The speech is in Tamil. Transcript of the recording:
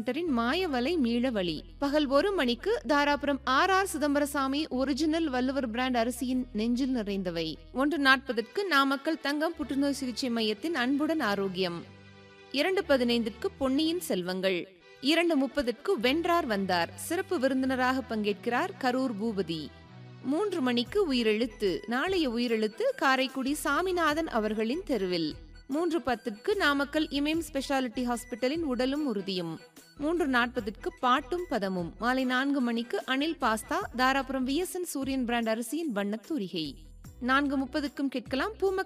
சென்டரின் மாயவலை மீளவழி பகல் ஒரு மணிக்கு Dharapuram R R Chidambaraswamy original Valluvar brand அரிசியின் நெஞ்சில் நிறைந்தவை ஒன்று நாற்பதற்கு நாமக்கல் தங்கம் புற்றுநோய் சிகிச்சை மையத்தின் அன்புடன் ஆரோக்கியம் இரண்டு பதினைந்திற்கு பொன்னியின் செல்வங்கள் இரண்டு முப்பதற்கு வென்றார் வந்தார் சிறப்பு விருந்தினராக பங்கேற்கிறார் கரூர் பூபதி மூன்று மணிக்கு உயிரெழுத்து நாளைய உயிரெழுத்து காரைக்குடி சாமிநாதன் அவர்களின் தெருவில் மூன்று பத்திற்கு நாமக்கல் இமயம் ஸ்பெஷாலிட்டி ஹாஸ்பிட்டலின் உடலும் உறுதியும் மூன்று நாற்பதுக்கு பாட்டும் பதமும் மாலை நான்கு மணிக்கு Anil pasta Dharapuram VSN Suriyan brand அரிசியின் வண்ணத் தூரிகை நான்கு முப்பதுக்கும் கேட்கலாம் பூமக்